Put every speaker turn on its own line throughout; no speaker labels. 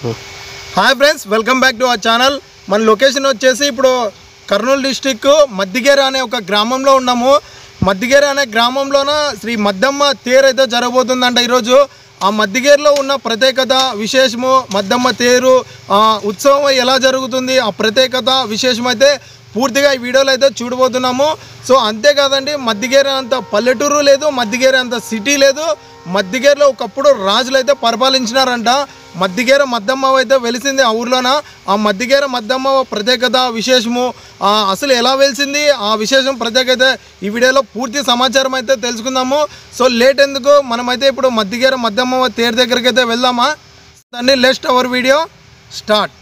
Hi friends welcome back to our channel మన location వచ్చేసి ఇప్పుడు కర్నూలు డిస్టిక్ మద్దిగేర అనే ఒక గ్రామంలో ఉన్నాము మద్దిగేర అనే గ్రామంలోన శ్రీ మద్దమ్మ తేరు అయితే జరగబోతుందంట ఈరోజు ఆ మద్దిగేరులో ఉన్న ప్రత్యేకత విశేషము మద్దమ్మ తేరు ఆ, ఉత్సవం ఎలా జరుగుతుంది ఆ ప్రత్యేకత విశేషం అయితే పూర్తిగా ఈ వీడియోలో అయితే చూడబోతున్నాము సో అంతేకాదండి మద్దిగేర అంత పల్లెటూరు లేదు మద్దిగేర అంత సిటీ లేదు మద్దిగేరలో ఒకప్పుడు రాజులు అయితే పరిపాలించినారంట మద్దిగేర మద్దమ్మ అయితే వెలిసింది ఆ ఊర్లోన ఆ మద్దిగేర మద్దమ్మ ప్రత్యేకత విశేషము ఆ అసలు ఎలా వెలిసింది ఆ విశేషం ప్రత్యేకత ఈ వీడియోలో పూర్తి సమాచారం అయితే తెలుసుకుందాము సో లేట్ ఎందుకు మనమైతే ఇప్పుడు మద్దిగేర మద్దమ్మ తేరు దగ్గరికి అయితే వెళ్దామా దాన్ని లెస్ట్ our video start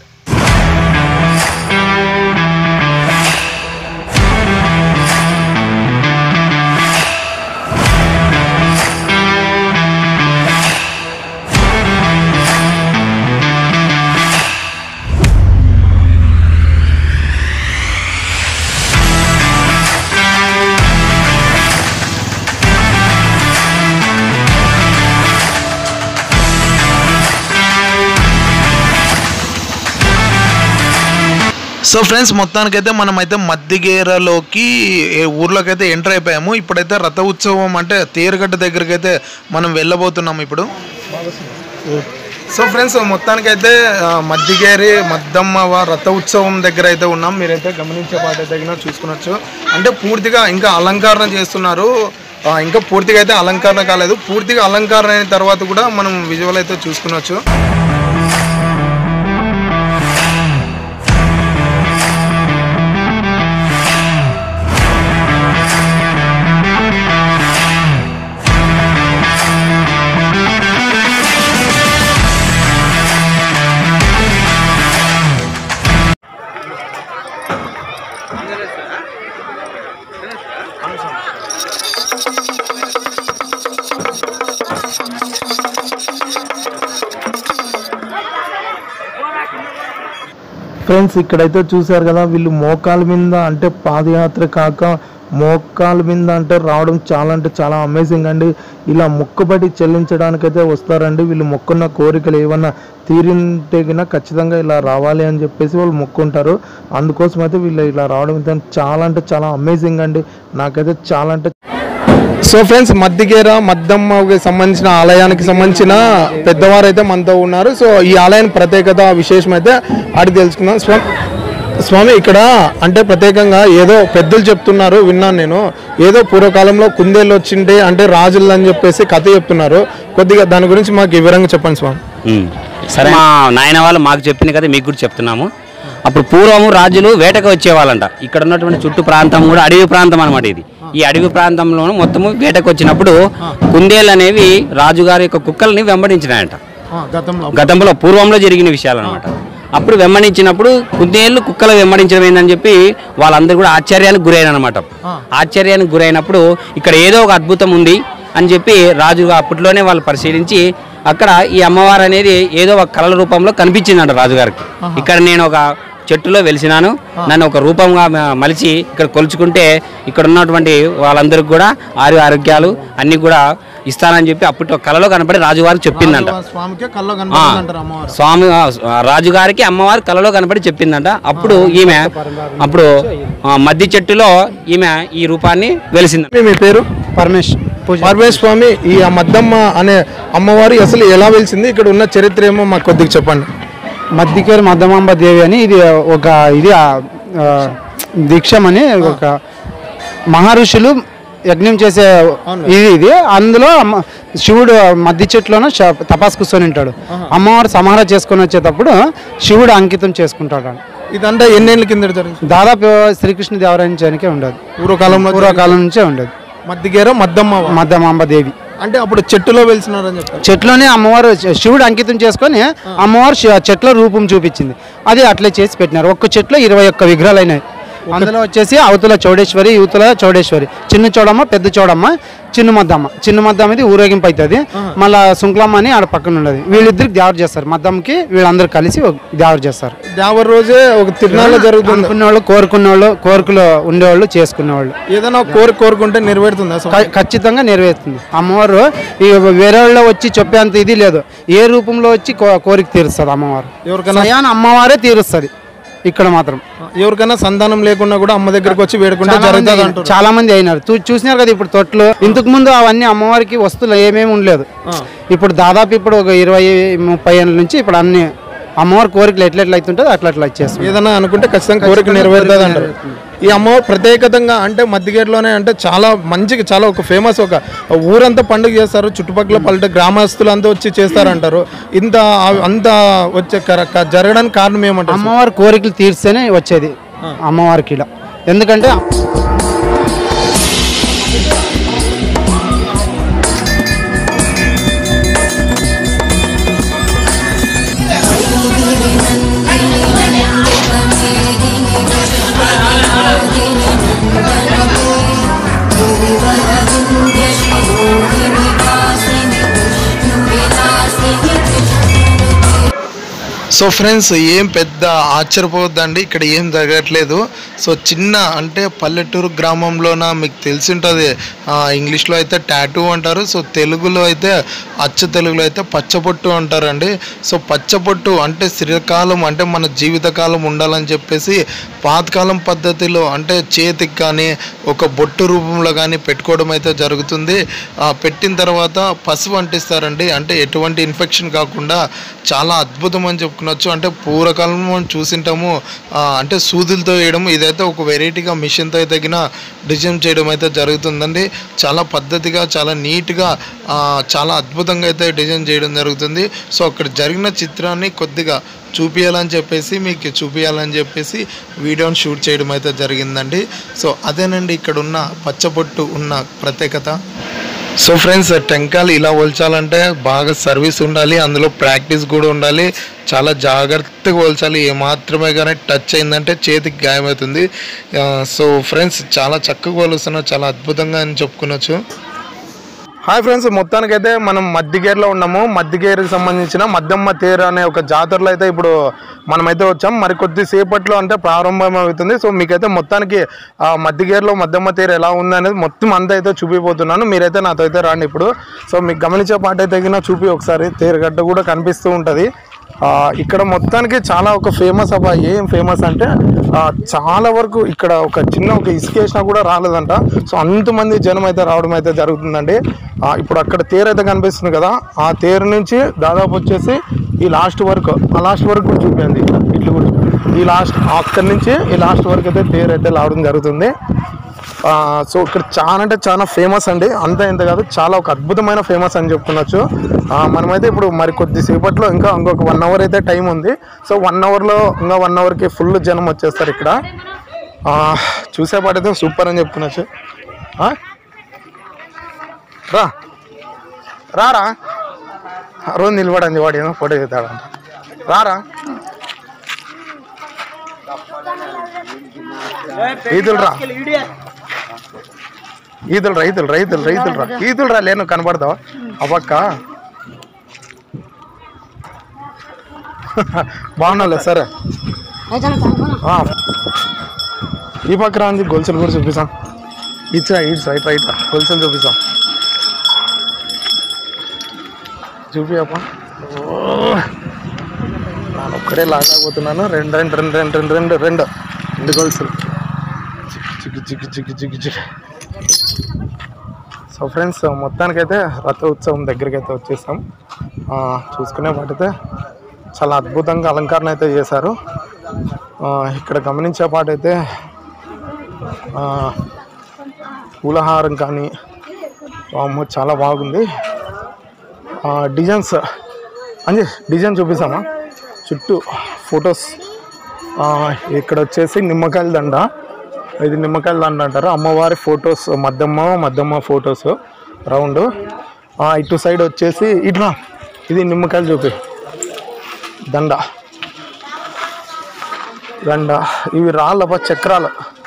so friends మొత్తానికైతే మనమైతే మద్దిగేరలోకి ఏ ఊర్లోకి అయితే ఎంటర్ అయిపోయాము ఇప్పుడైతే రథ ఉత్సవం అంటే తేరుగడ్డ దగ్గరికి అయితే మనం వెళ్ళబోతున్నాము ఇప్పుడు సో ఫ్రెండ్స్ మొత్తానికైతే ఆ, మద్దిగేరి మద్దమ్మవ రథ ఉత్సవం దగ్గర అయితే ఉన్నాం మీరైతే గమనించే పాట తగిన చూసుకునొచ్చు అంటే పూర్తిగా ఇంకా అలంకరణ చేస్తున్నారు ఆ, ఇంకా పూర్తిగా అయితే అలంకరణ కాలేదు పూర్తిగా అలంకరణ అయిన తర్వాత కూడా మనం విజువల్ అయితే చూసుకునొచ్చు ఫ్రెండ్స్ ఇక్కడైతే చూశారు కదా వీళ్ళు మోకాల మీద అంటే పాదయాత్ర కాక మోకాల మీద అంటే రావడం చాలా అంటే చాలా అమేజింగ్ అండి ఇలా మొక్కుబడి చెల్లించడానికైతే వస్తారండి వీళ్ళు మొక్కున్న కోరికలు ఏమన్నా తీరింటే గిన ఖచ్చితంగా ఇలా రావాలి అని చెప్పేసి వాళ్ళు మొక్కుంటారు అందుకోసం అయితే వీళ్ళు ఇలా రావడం అయితే చాలా అంటే చాలా అమేజింగ్ అండి నాకైతే చాలా అంటే సో ఫ్రెండ్స్ మద్దిగేర మద్దమ్మకి సంబంధించిన ఆలయానికి సంబంధించిన పెద్దవారు అయితే మనతో ఉన్నారు సో ఈ ఆలయానికి ప్రత్యేకత విశేషం అయితే అడిగి తెలుసుకుందాం స్వామి స్వామి ఇక్కడ అంటే ప్రత్యేకంగా ఏదో పెద్దలు చెప్తున్నారు విన్నాను నేను ఏదో పూర్వకాలంలో కుందేళ్ళు వచ్చింటే అంటే రాజులు అని చెప్పేసి కథ చెప్తున్నారు కొద్దిగా దాని గురించి మాకు వివరంగా చెప్పండి స్వామి
ఉమ్. సరే మా నాయన వాళ్ళు మాకు చెప్పింది కదా మీకు కూడా చెప్తున్నాము అప్పుడు పూర్వము రాజులు వేటకు వచ్చేవాళ్ళంట ఇక్కడ ఉన్నటువంటి చుట్టూ ప్రాంతం కూడా అడవి ప్రాంతం అనమాట ఇది ఈ అడవి ప్రాంతంలో మొత్తము వేటకు వచ్చినప్పుడు కుందేళ్ళు అనేవి రాజుగారి యొక్క కుక్కల్ని వెంబడించినాయంట
గతంలో
గతంలో పూర్వంలో జరిగిన విషయాలు అనమాట అప్పుడు వెంబడించినప్పుడు కుందేళ్ళు కుక్కలు వెంబడించడం ఏందని చెప్పి వాళ్ళందరూ కూడా ఆశ్చర్యానికి గురైన అనమాట ఆశ్చర్యానికి గురైనప్పుడు ఇక్కడ ఏదో ఒక అద్భుతం ఉంది అని చెప్పి రాజు అప్పట్లోనే వాళ్ళు పరిశీలించి అక్కడ ఈ అమ్మవారు అనేది ఏదో ఒక కళల రూపంలో కనిపించిందంట రాజుగారికి ఇక్కడ నేను ఒక చెట్టులో వెలిసినాను నన్ను ఒక రూపంగా మ- మలిచి ఇక్కడ కొలుచుకుంటే ఇక్కడ ఉన్నటువంటి వాళ్ళందరికీ కూడా ఆరు ఆరోగ్యాలు అన్నీ కూడా ఇస్తానని చెప్పి అప్పటి కళలో కనపడి రాజువారికి చెప్పిందంట
స్వామికే కల్లో
ఆ,
కనపడుతుంటారు అమ్మవారు
స్వామి ఆ, రాజుగారికి అమ్మవారు కలలో కనపడి చెప్పిందంట అప్పుడు ఈమె అప్పుడు ఆ, మద్ది చెట్టులో ఈమె ఈ రూపాన్ని వెలిసింది
మీ పేరు
పరమేశ్ పూజ
పరమేశ్ స్వామి ఈ ఆ మద్దమ్మ అనే అమ్మవారు అసలు ఎలా వెలిసింది ఇక్కడ ఉన్న చరిత్ర ఏమో మాకు కొద్దిగా చెప్పండి
మద్దికేరు మద్దమాంబ దేవి అని ఇది ఒక ఇది ఆ, ఆ, దీక్షమని ఒక మహర్షులు యజ్ఞం చేసే ఇది ఇది అందులో అమ్మ- శివుడు మద్ది చెట్లోన శ- తపాస్ కూర్చొని ఉంటాడు అమ్మవారు సమాహార చేసుకొని వచ్చేటప్పుడు శివుడు అంకితం చేసుకుంటాడు
ఇదంతా ఎన్నేళ్ళ కింద జరిగింది
దాదాపు శ్రీకృష్ణ దేవరాయించానికే ఉండదు
పూర్వకాలంలో
పూర్వకాలం నుంచే ఉండదు
మద్దిగేర మద్దమ్మ
మద్దమాంబ దేవి
అంటే అప్పుడు చెట్టులో వెలిసినారని చెప్పారు
చెట్లోనే అమ్మవారు శ- శివుడు అంకితం చేసుకొని అమ్మవారు శ- చెట్ల రూపం చూపించింది అది అట్లే చేసి పెట్టినారు ఒక్క చెట్లో ఇరవై ఒక్క విగ్రహాలు అయినాయి అందులో వచ్చేసి అవతల చౌడేశ్వరి యువతల చౌడేశ్వరి చిన్న చౌడమ్మ పెద్ద చౌడమ్మ చిన్న మద్దమ్మ చిన్న మద్దమ్మ ఇది ఊరేగింపు అవుతుంది మళ్ళా సుంక్లమ్మ అని ఆడ పక్కన ఉండదు వీళ్ళిద్దరికి దేవర చేస్తారు మద్దమ్మకి వీళ్ళందరూ కలిసి ఒక దేవర చేస్తారు
దేవర రోజే ఒక తిరునాళ్ళ జరుగుతుంది
అనుకున్న వాళ్ళు కోరుకున్న వాళ్ళు కోరికలు ఉండేవాళ్ళు చేసుకునేవాళ్ళు
ఏదైనా ఒక కోరిక కోరుకుంటే నెరవేరుతుందా స్వామి?
ఖ- ఖచ్చితంగా నెరవేరుతుంది అమ్మవారు ఈ వేరే వాళ్ళు వచ్చి చెప్పేంత ఇది లేదు ఏ రూపంలో వచ్చి కో- కోరిక తీరుస్తుంది అమ్మవారు
ఎవరికైనా
స్వయాన అమ్మవారే తీరుస్తుంది ఇక్కడ మాత్రం
ఎవరికైనా సంతానం లేకుండా కూడా అమ్మ దగ్గరికి వచ్చి వేడుకుంటే
చాలా మంది
జరుగుతుంది
అయినారు.
అంటారు
చాలా మంది అయినారు చూ- చూసినారు కదా ఇప్పుడు తొట్లు ఇంతకు ముందు అవన్నీ అమ్మవారికి వస్తువులు ఏమేమి ఉండలేదు ఇప్పుడు దాదాపు ఇప్పుడు ఒక ఇరవై ముప్పై ఏళ్ళ నుంచి ఇప్పుడు అన్ని అమ్మవారి కోరికలు ఎట్లా ఎట్లా అవుతుంటుందో అట్లా అట్లా వచ్చేస్తుంది
ఏదైనా అనుకుంటే ఖచ్చితంగా కోరిక నెరవేరుతుంది అంటారు ఈ అమ్మవారు ప్రత్యేకతంగా అంటే మధ్యగేట్లోనే అంటే చాలా మంచిగా చాలా ఒక ఫేమస్ ఒక ఊరంతా పండుగ చేస్తారు చుట్టుపక్కల పల్లెట గ్రామస్తులు అంతా వచ్చి చేస్తారంటారు ఇంత అంత వచ్చే కర- క- జరగడానికి కారణం ఏమంటారు
అమ్మవారి కోరికలు తీర్స్తేనే వచ్చేది అమ్మవారికి ఇలా ఎందుకంటే
సో ఫ్రెండ్స్ ఏం పెద్ద ఆశ్చర్యపోవద్దండి ఇక్కడ ఏం జరగట్లేదు సో చిన్న అంటే పల్లెటూరు గ్రామంలోన మీకు తెలిసి ఉంటుంది ఇంగ్లీష్లో అయితే టాటూ అంటారు సో తెలుగులో అయితే అచ్చ తెలుగులో అయితే పచ్చబొట్టు అంటారండి సో పచ్చబొట్టు అంటే స్థిరకాలం అంటే మన జీవితకాలం ఉండాలని చెప్పేసి పాతకాలం పద్ధతిలో అంటే చేతికి కానీ ఒక బొట్టు రూపంలో కానీ పెట్టుకోవడం అయితే జరుగుతుంది ఆ, పెట్టిన తర్వాత పసుపు అంటిస్తారండి అంటే ఎటువంటి ఇన్ఫెక్షన్ కాకుండా చాలా అద్భుతం అని చెప్పుకోవచ్చు అంటే పూర్వకాలంలో మనం చూసింటాము ఆ, అంటే సూదులతో వేయడం ఇదైతే ఒక వెరైటీగా మిషన్తో అయితే తగిన డిజైన్ చేయడం అయితే జరుగుతుందండి చాలా పద్ధతిగా చాలా నీట్గా ఆ, చాలా అద్భుతంగా అయితే డిజైన్ చేయడం జరుగుతుంది సో అక్కడ జరిగిన చిత్రాన్ని కొద్దిగా చూపించాలని చెప్పేసి మీకు చూపించాలని చెప్పేసి వీడియోని షూట్ చేయడం అయితే జరిగిందండి సో అదేనండి ఇక్కడ ఉన్న పచ్చబొట్టు ఉన్న ప్రత్యేకత సో ఫ్రెండ్స్ టెంకాయలు ఇలా ఒల్చాలంటే బాగా సర్వీస్ ఉండాలి అందులో ప్రాక్టీస్ కూడా ఉండాలి చాలా జాగ్రత్తగా ఒల్చాలి ఏమాత్రమే కానీ టచ్ అయిందంటే చేతికి గాయమవుతుంది ఆ, సో ఫ్రెండ్స్ చాలా చక్కగా ఒలుస్తున్నారు చాలా అద్భుతంగా అని చెప్పుకోవచ్చు హాయ్ ఫ్రెండ్స్ మొత్తానికైతే మనం మద్దిగేరులో ఉన్నాము మద్దిగేరుకి సంబంధించిన మద్దమ్మ తేరు అనే ఒక జాతరలో అయితే ఇప్పుడు మనమైతే వచ్చాం మరి కొద్దిసేపట్లో అంటే ప్రారంభం అవుతుంది సో మీకైతే మొత్తానికి ఆ మద్దిగేరులో మద్దమ్మ తేరు ఎలా ఉంది అనేది మొత్తం అంతా అయితే చూపిపోతున్నాను మీరైతే నాతో అయితే రాండి ఇప్పుడు సో మీకు గమనించే పాట అయితే తగిన చూపి ఒకసారి తేరుగడ్డ కూడా కనిపిస్తూ ఉంటుంది ఆ, ఇక్కడ మొత్తానికి చాలా ఒక ఫేమస్ అబ్బా ఏం ఫేమస్ అంటే ఆ, చాలా వరకు ఇక్కడ ఒక చిన్న ఒక ఇసుక వేసినా కూడా రాలేదంట సో అంతమంది జనం అయితే రావడం అయితే జరుగుతుందండి ఆ, ఇప్పుడు అక్కడ తేరు అయితే కనిపిస్తుంది కదా ఆ తేరు నుంచి దాదాపు వచ్చేసి ఈ లాస్ట్ వరకు ఆ లాస్ట్ వరకు కూడా చూపించండి ఇట్లా కూడా ఈ లాస్ట్ అక్కడి నుంచి ఈ లాస్ట్ వరకు అయితే తేరు అయితే రావడం జరుగుతుంది ఆ, సో ఇక్కడ చాలా అంటే చాలా ఫేమస్ అండి అంతా ఇంత కాదు చాలా ఒక అద్భుతమైన ఫేమస్ అని చెప్పుకోవచ్చు ఆ, మనమైతే ఇప్పుడు మరి కొద్దిసేపట్లో ఇంకా ఇంకొక వన్ అవర్ అయితే టైం ఉంది సో వన్ అవర్లో ఇంకా వన్ అవర్కి ఫుల్ జనం వచ్చేస్తారు ఇక్కడ ఆ, చూసేపాటైతే సూపర్ అని చెప్పుకోవచ్చు ఆ? రా రారా ఆ రోజు నిలబడండి వాడు ఏమో ఫోటో తీస్తాడంట రారా ఈదులు రా ఈదులు రైతులు రైతులు రైతులు రా ఈదులు రా లేను కనబడతావా అవ్వక్క బాగున్నాలే సరే ఆ. ఈ పక్క రాంది గొలుసులు కూడా చూపిస్తాం ఇట్స్ ఇట్స్ రైట్ రైట్ గొలుసులు చూపిస్తాం చూపియప్ప నేను ఒక్కడే లాగకపోతున్నాను రెండు రెండు రెండు రెండు రెండు రెండు రెండు రెండు గొలుసులు చిక్కి చిక్కి చిక్కి చిక్కి చిక్కి సో ఫ్రెండ్స్ మొత్తానికైతే రథ ఉత్సవం దగ్గరికి అయితే వచ్చేసాం ఆ, చూసుకునే వాటితే చాలా అద్భుతంగా అలంకరణ అయితే చేశారు ఆ, ఇక్కడ గమనించే పాటైతే ఆ, పూలహారం కానీ వామ్మో చాలా బాగుంది ఆ, డిజైన్స్ అంజీ డిజైన్ చూపిస్తామా చుట్టూ ఫొటోస్ ఆ, ఇక్కడ వచ్చేసి నిమ్మకాయల దండ ఇది నిమ్మకాయల దండ అంటారు అమ్మవారి photos Maddamma Maddamma photos round ఆ, ఇటు సైడ్ వచ్చేసి ఇట్లా ఇది నిమ్మకాయలు చూపి దండ దండ ఇవి రాళ్ళ చక్రాలు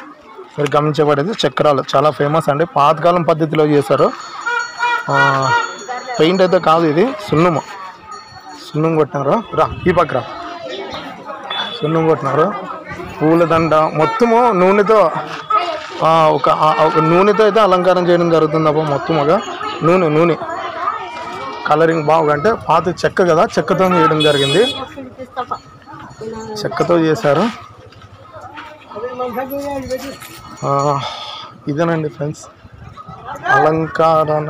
మీరు గమనించబడేది చక్రాలు చాలా ఫేమస్ అండి పాతకాలం పద్ధతిలో చేశారు ఆ, పెయింట్ అయితే కాదు ఇది సున్నుము సున్నం కొట్టినారు రా ఈ పక్క రా సున్నం కొట్టినారు పూలదండ మొత్తము నూనెతో ఆ, ఒక ఆ, ఒక నూనెతో అయితే అలంకారం చేయడం జరుగుతుంది అబ్బా మొత్తముగా నూనె నూనె కలరింగ్ బాగా అంటే పాత చెక్క కదా చెక్కతో చేయడం జరిగింది చెక్కతో చేశారు ఆ, ఇదేనండి ఫ్రెండ్స్ అలంకరణ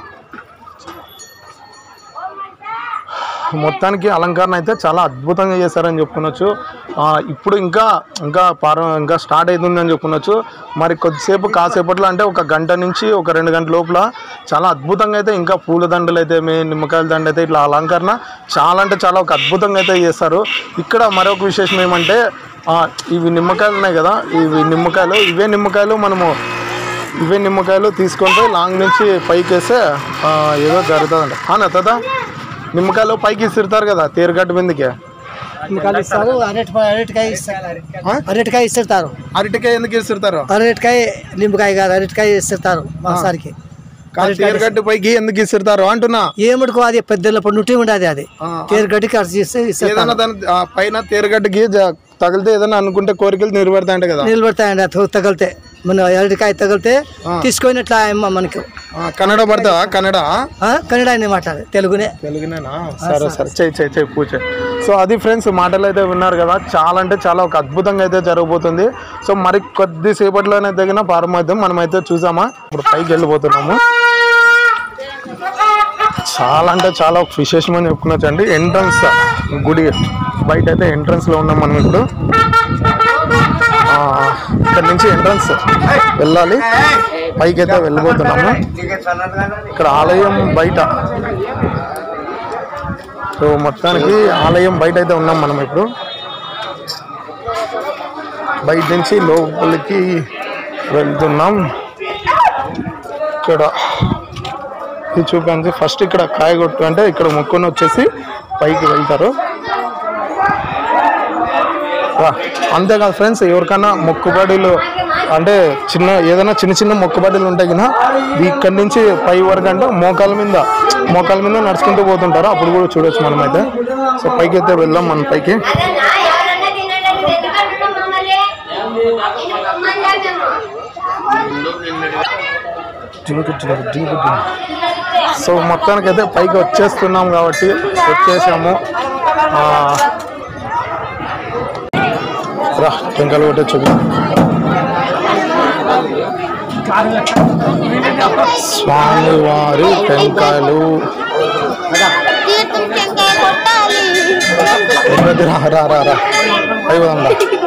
మొత్తానికి అలంకరణ అయితే చాలా అద్భుతంగా చేశారని చెప్పుకోవచ్చు ఆ, ఇప్పుడు ఇంకా ఇంకా పార ఇంకా స్టార్ట్ అవుతుందని చెప్పుకోవచ్చు మరి కొద్దిసేపు కాసేపట్లో అంటే ఒక గంట నుంచి ఒక రెండు గంటల లోపల చాలా అద్భుతంగా అయితే ఇంకా పూల దండలు అయితే మే నిమ్మకాయల దండ అయితే ఇట్లా అలంకరణ చాలా అంటే చాలా ఒక అద్భుతంగా అయితే చేస్తారు ఇక్కడ మరొక విశేషం ఏమంటే ఆ, ఇవి నిమ్మకాయలు ఉన్నాయి కదా ఇవి నిమ్మకాయలు ఇవే నిమ్మకాయలు మనము ఇవే నిమ్మకాయలు తీసుకొని పోయి లాంగ్ నుంచి పైకి వేస్తే ఆ, ఏదో జరుగుతుందంట అవునా తాత నిమ్మకాయలు పైకి ఇస్తుంటారు కదా తేరుగట్టు మీదకి
నిమ్మకాయలు ఇస్తారు అరటి అరటికాయ ఇస్తారు అరటికాయ ఇస్తారు
అరటికాయ ఎందుకు ఇస్తుంటారు
అరటికాయ నిమ్మకాయ కాదు అరటికాయ ఇస్తారు మా సారికి
తేరుగట్టు పైకి ఎందుకు ఇస్తుంటారు అంటున్నా
ఏమిటికో అది పెద్దలప్పుడు నుట్టి ఉండదు అది
ఆ,
తేరుగడ్డికి అరిచి ఇస్తే ఇస్తారు
ఏదైనా దాని ఆ, పైన తేరుగట్టుకి జ- తగిలితే ఏదైనా అనుకుంటే కోరికలు నెరవేరుతాయంట కదా
నిలబడతాయండి అది తగిలితే మన అరటికాయ తగిలితే తీసుకున్నట్లా అమ్మ మనకి
ఆ, కన్నడ పడతా కన్నడ
ఆ, కన్నడ అని మాట్లాడు తెలుగునే
తెలుగునేనా సరే సరే చెయ్యి చెయ్యి చెయ్యి పూజ సో అది ఫ్రెండ్స్ మాటలు అయితే విన్నారు కదా చాలా అంటే చాలా ఒక అద్భుతంగా అయితే జరగబోతుంది సో మరి కొద్దిసేపట్లోనే తగిన పారమార్థం మనమైతే చూసామా ఇప్పుడు పైకి వెళ్ళిపోతున్నాము చాలా అంటే చాలా ఒక విశేషమని చెప్పుకోవచ్చు అండి ఎంట్రన్స్ గుడి బయట అయితే ఎంట్రన్స్ లో ఉన్నాం మనం ఇప్పుడు ఆ, ఇక్కడ నుంచి ఎంట్రన్స్ వెళ్ళాలి పైకి అయితే వెళ్ళిపోతున్నాము ఇక్కడ ఆలయం బయట సో మొత్తానికి ఆలయం బయట అయితే ఉన్నాం మనం ఇప్పుడు బయట నుంచి లోపలికి వెళ్తున్నాం ఇక్కడ ఇది చూపించి ఫస్ట్ ఇక్కడ కాయగొట్టు అంటే ఇక్కడ మొక్కుని వచ్చేసి పైకి వెళ్తారు రా. అంతేకాదు ఫ్రెండ్స్ ఎవరికైనా మొక్కుబడులు అంటే చిన్న ఏదైనా చిన్న చిన్న మొక్కుబడులు ఉంటాయి కదా ఇక్కడి నుంచి పై వరకు అంటే మోకాల మీద మోకాల మీద నడుచుకుంటూ పోతుంటారు అప్పుడు కూడా చూడొచ్చు మనం అయితే సో పైకి అయితే వెళ్దాం మనం పైకి
అదేనా ఎవరన్నా తినండి ఎందుకంటున్నాం మమ్మల్ని నేను పొమ్మంటాను
జింకు జింకు జింకు జింకు. సో మొత్తానికి అయితే పైకి వచ్చేస్తున్నాం కాబట్టి వచ్చేసాము ఆ, రా టెంకాయలు కొట్టే చూపి స్వామివారి టెంకాయలు
తీర్థం టెంకాయ కొట్టాలి
ఎన్నది రా రా రా రా పై పోదాం రా